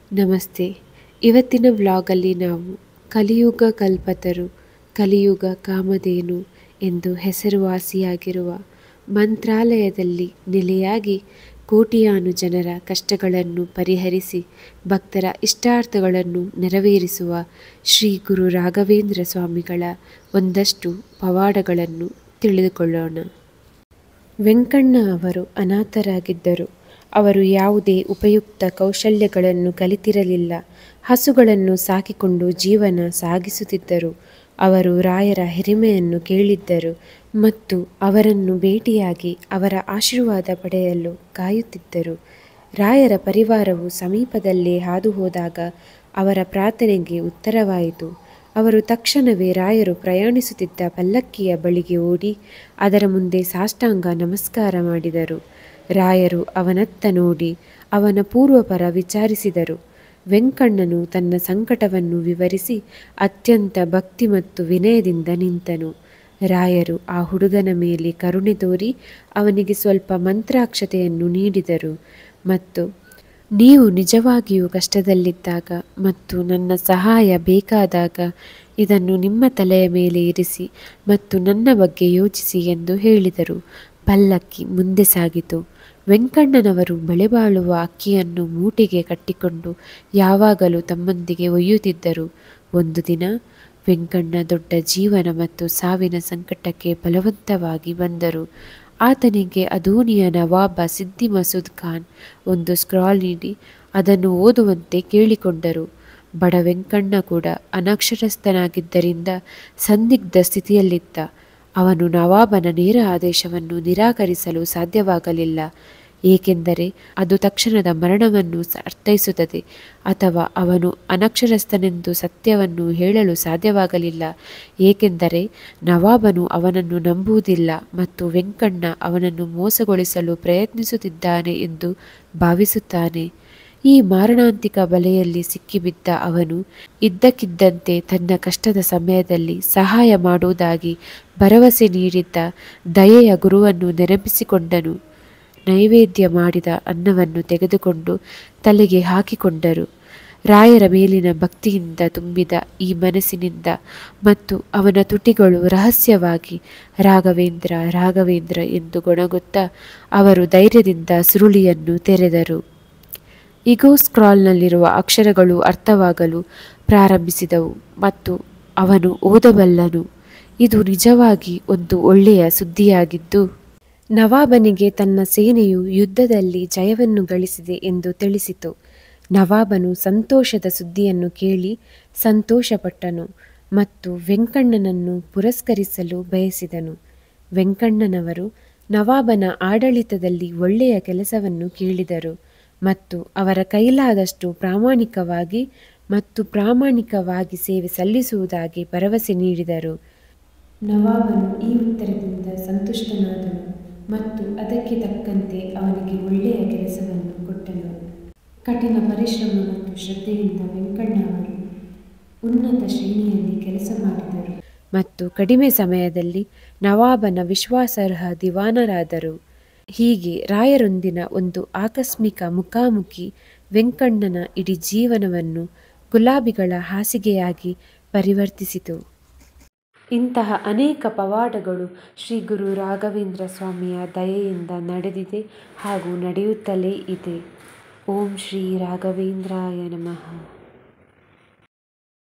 ನಮಸ್ತೆ ಇವತ್ತಿನ ವ್ಲಾಗಲ್ಲಿ ನಾವು ಕಲಿಯುಗ ಕಲ್ಪತರು ಕಲಿಯುಗ ಕಾಮಧೇನು ಎಂದು ಹೆಸರುವಾಸಿಯಾಗಿರುವ ಮಂತ್ರಾಲಯದಲ್ಲಿ ನೆಲೆಯಾಗಿ ಕೋಟಿಯಾನು ಜನರ ಕಷ್ಟಗಳನ್ನು ಪರಿಹರಿಸಿ ಭಕ್ತರ ಇಷ್ಟಾರ್ಥಗಳನ್ನು ನೆರವೇರಿಸುವ ಶ್ರೀ ಗುರು ರಾಘವೇಂದ್ರ ಸ್ವಾಮಿಗಳ ಒಂದಷ್ಟು ಪವಾಡಗಳನ್ನು ತಿಳಿದುಕೊಳ್ಳೋಣ ವೆಂಕಣ್ಣ ಅವರು ಅನಾಥರಾಗಿದ್ದರು ಅವರು ಯಾವುದೇ ಉಪಯುಕ್ತ ಕೌಶಲ್ಯಗಳನ್ನು ಕಲಿತಿರಲಿಲ್ಲ ಹಸುಗಳನ್ನು ಸಾಕಿಕೊಂಡು ಜೀವನ ಸಾಗಿಸುತ್ತಿದ್ದರು ಅವರು ರಾಯರ ಹಿರಿಮೆಯನ್ನು ಕೇಳಿದ್ದರು ಮತ್ತು ಅವರನ್ನು ಭೇಟಿಯಾಗಿ ಅವರ ಆಶೀರ್ವಾದ ಪಡೆಯಲು ಕಾಯುತ್ತಿದ್ದರು ರಾಯರ ಪರಿವಾರವು ಸಮೀಪದಲ್ಲೇ ಹಾದು ಹೋದಾಗ ಅವರ ಪ್ರಾರ್ಥನೆಗೆ ಉತ್ತರವಾಯಿತು ಅವರು ತಕ್ಷಣವೇ ರಾಯರು ಪ್ರಯಾಣಿಸುತ್ತಿದ್ದ ಪಲ್ಲಕ್ಕಿಯ ಬಳಿಗೆ ಓಡಿ ಅದರ ಮುಂದೆ ಸಾಷ್ಟಾಂಗ ನಮಸ್ಕಾರ ಮಾಡಿದರು ರಾಯರು ಅವನತ್ತ ನೋಡಿ ಅವನ ಪೂರ್ವಪರ ವಿಚಾರಿಸಿದರು ವೆಂಕಣ್ಣನು ತನ್ನ ಸಂಕಟವನ್ನು ವಿವರಿಸಿ ಅತ್ಯಂತ ಭಕ್ತಿ ಮತ್ತು ವಿನಯದಿಂದ ನಿಂತನು ರಾಯರು ಆ ಹುಡುಗನ ಮೇಲೆ ಕರುಣೆ ತೋರಿ ಅವನಿಗೆ ಸ್ವಲ್ಪ ಮಂತ್ರಾಕ್ಷತೆಯನ್ನು ನೀಡಿದರು ಮತ್ತು ನೀವು ನಿಜವಾಗಿಯೂ ಕಷ್ಟದಲ್ಲಿದ್ದಾಗ ಮತ್ತು ನನ್ನ ಸಹಾಯ ಬೇಕಾದಾಗ ಇದನ್ನು ನಿಮ್ಮ ತಲೆಯ ಮೇಲೆ ಇರಿಸಿ ಮತ್ತು ನನ್ನ ಬಗ್ಗೆ ಯೋಚಿಸಿ ಎಂದು ಹೇಳಿದರು ಪಲ್ಲಕ್ಕಿ ಮುಂದೆ ಸಾಗಿತು ವೆಂಕಣ್ಣನವರು ಬೆಳೆಬಾಳುವ ಅಕ್ಕಿಯನ್ನು ಮೂಟೆಗೆ ಕಟ್ಟಿಕೊಂಡು ಯಾವಾಗಲೂ ತಮ್ಮೊಂದಿಗೆ ಒಯ್ಯುತ್ತಿದ್ದರು ಒಂದು ದಿನ ವೆಂಕಣ್ಣ ದೊಡ್ಡ ಜೀವನ ಮತ್ತು ಸಾವಿನ ಸಂಕಟಕ್ಕೆ ಬಲವಂತವಾಗಿ ಬಂದರು ಆತನಿಗೆ ಅದೂನಿಯ ನವಾಬ ಸಿದ್ದಿ ಮಸೂದ್ ಖಾನ್ ಒಂದು ಸ್ಕ್ರಾಲ್ ನೀಡಿ ಅದನ್ನು ಓದುವಂತೆ ಕೇಳಿಕೊಂಡರು ಬಡ ವೆಂಕಣ್ಣ ಕೂಡ ಅನಕ್ಷರಸ್ಥನಾಗಿದ್ದರಿಂದ ಸಂದಿಗ್ಧ ಸ್ಥಿತಿಯಲ್ಲಿದ್ದ ಅವನು ನವಾಬನ ನೇರ ಆದೇಶವನ್ನು ನಿರಾಕರಿಸಲು ಸಾಧ್ಯವಾಗಲಿಲ್ಲ ಏಕೆಂದರೆ ಅದು ತಕ್ಷಣದ ಮರಣವನ್ನು ಅರ್ಥೈಸುತ್ತದೆ ಅಥವಾ ಅವನು ಅನಕ್ಷರಸ್ಥನೆಂದು ಸತ್ಯವನ್ನು ಹೇಳಲು ಸಾಧ್ಯವಾಗಲಿಲ್ಲ ಏಕೆಂದರೆ ನವಾಬನು ಅವನನ್ನು ನಂಬುವುದಿಲ್ಲ ಮತ್ತು ವೆಂಕಣ್ಣ ಅವನನ್ನು ಮೋಸಗೊಳಿಸಲು ಪ್ರಯತ್ನಿಸುತ್ತಿದ್ದಾನೆ ಎಂದು ಭಾವಿಸುತ್ತಾನೆ ಈ ಮಾರಣಾಂತಿಕ ಬಲೆಯಲ್ಲಿ ಸಿಕ್ಕಿಬಿದ್ದ ಅವನು ಇದ್ದಕ್ಕಿದ್ದಂತೆ ತನ್ನ ಕಷ್ಟದ ಸಮಯದಲ್ಲಿ ಸಹಾಯ ಮಾಡುವುದಾಗಿ ಭರವಸೆ ನೀಡಿದ್ದ ದಯೆಯ ಗುರುವನ್ನು ನೆನಪಿಸಿಕೊಂಡನು ನೈವೇದ್ಯ ಮಾಡಿದ ಅನ್ನವನ್ನು ತೆಗೆದುಕೊಂಡು ತಲೆಗೆ ಹಾಕಿಕೊಂಡರು ರಾಯರ ಮೇಲಿನ ಭಕ್ತಿಯಿಂದ ತುಂಬಿದ ಈ ಮನಸ್ಸಿನಿಂದ ಮತ್ತು ಅವನ ತುಟಿಗಳು ರಹಸ್ಯವಾಗಿ ರಾಘವೇಂದ್ರ ರಾಘವೇಂದ್ರ ಎಂದು ಗೊಣಗುತ್ತಾ ಅವರು ಧೈರ್ಯದಿಂದ ಸುರುಳಿಯನ್ನು ತೆರೆದರು ಇಗೋ ಸ್ಕ್ರಾಲ್ನಲ್ಲಿರುವ ಅಕ್ಷರಗಳು ಅರ್ಥವಾಗಲು ಪ್ರಾರಂಭಿಸಿದವು ಮತ್ತು ಅವನು ಓದಬಲ್ಲನು ಇದು ನಿಜವಾಗಿ ಒಂದು ಒಳ್ಳೆಯ ಸುದ್ದಿಯಾಗಿದ್ದು ನವಾಬನಿಗೆ ತನ್ನ ಸೇನೆಯು ಯುದ್ಧದಲ್ಲಿ ಜಯವನ್ನು ಗಳಿಸಿದೆ ಎಂದು ತಿಳಿಸಿತು ನವಾಬನು ಸಂತೋಷದ ಸುದ್ದಿಯನ್ನು ಕೇಳಿ ಸಂತೋಷಪಟ್ಟನು ಮತ್ತು ವೆಂಕಣ್ಣನನ್ನು ಪುರಸ್ಕರಿಸಲು ಬಯಸಿದನು ವೆಂಕಣ್ಣನವರು ನವಾಬನ ಆಡಳಿತದಲ್ಲಿ ಒಳ್ಳೆಯ ಕೆಲಸವನ್ನು ಕೇಳಿದರು ಮತ್ತು ಅವರ ಕೈಲಾದಷ್ಟು ಪ್ರಾಮಾಣಿಕವಾಗಿ ಮತ್ತು ಪ್ರಾಮಾಣಿಕವಾಗಿ ಸೇವೆ ಸಲ್ಲಿಸುವುದಾಗಿ ಭರವಸೆ ನೀಡಿದರು ನವಾಬನು ಈ ಉತ್ತರದಿಂದ ಸಂತುಷ್ಟನಾದನು ಮತ್ತು ಅದಕ್ಕೆ ತಕ್ಕಂತೆ ಅವನಿಗೆ ಒಳ್ಳೆಯ ಕೆಲಸವನ್ನು ಕೊಟ್ಟನು ಕಠಿಣ ಪರಿಶ್ರಮ ಮತ್ತು ಶ್ರದ್ಧೆಯಿಂದ ವೆಂಕಣ್ಣ ಅವರು ಉನ್ನತ ಶ್ರೇಣಿಯಲ್ಲಿ ಕೆಲಸ ಮಾಡಿದರು ಮತ್ತು ಕಡಿಮೆ ಸಮಯದಲ್ಲಿ ನವಾಬನ ವಿಶ್ವಾಸಾರ್ಹ ದಿವಾನರಾದರು ಹೀಗೆ ರಾಯರೊಂದಿನ ಒಂದು ಆಕಸ್ಮಿಕ ಮುಖಾಮುಖಿ ವೆಂಕಣ್ಣನ ಇಡೀ ಜೀವನವನ್ನು ಗುಲಾಬಿಗಳ ಹಾಸಿಗೆಯಾಗಿ ಪರಿವರ್ತಿಸಿತು ಇಂತಹ ಅನೇಕ ಪವಾಡಗಳು ಶ್ರೀ ಗುರು ರಾಘವೇಂದ್ರ ಸ್ವಾಮಿಯ ದಯೆಯಿಂದ ನಡೆದಿದೆ ಹಾಗೂ ನಡೆಯುತ್ತಲೇ ಇದೆ ಓಂ ಶ್ರೀ ರಾಘವೇಂದ್ರಾಯ ನಮಃ